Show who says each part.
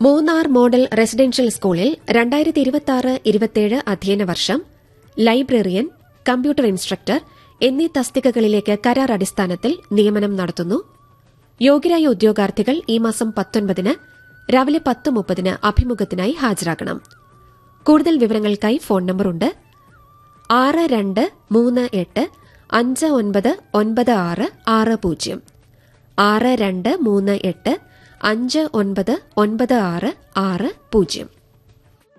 Speaker 1: Munnar model residential സ്കൂളിൽ രണ്ടായിരത്തി ഇരുപത്തിയാറ് ഇരുപത്തിയേഴ് അധ്യയന വർഷം ലൈബ്രറിയൻ കമ്പ്യൂട്ടർ ഇൻസ്ട്രക്ടർ എന്നീ തസ്തികകളിലേക്ക് കരാർ അടിസ്ഥാനത്തിൽ നിയമനം നടത്തുന്നു യോഗ്യരായ ഉദ്യോഗാർത്ഥികൾ ഈ മാസം പത്തൊൻപതിന് രാവിലെ പത്ത് മുപ്പതിന് അഭിമുഖത്തിനായി ഹാജരാകണം കൂടുതൽ വിവരങ്ങൾക്കായി ഫോൺ നമ്പറുണ്ട് ആറ് രണ്ട് മൂന്ന് എട്ട് അഞ്ച് ഒൻപത് ഒൻപത് ആറ് ആറ് പൂജ്യം ആറ് രണ്ട് മൂന്ന് എട്ട് അഞ്ച് ഒൻപത് ഒൻപത് ആറ് ആറ് പൂജ്യം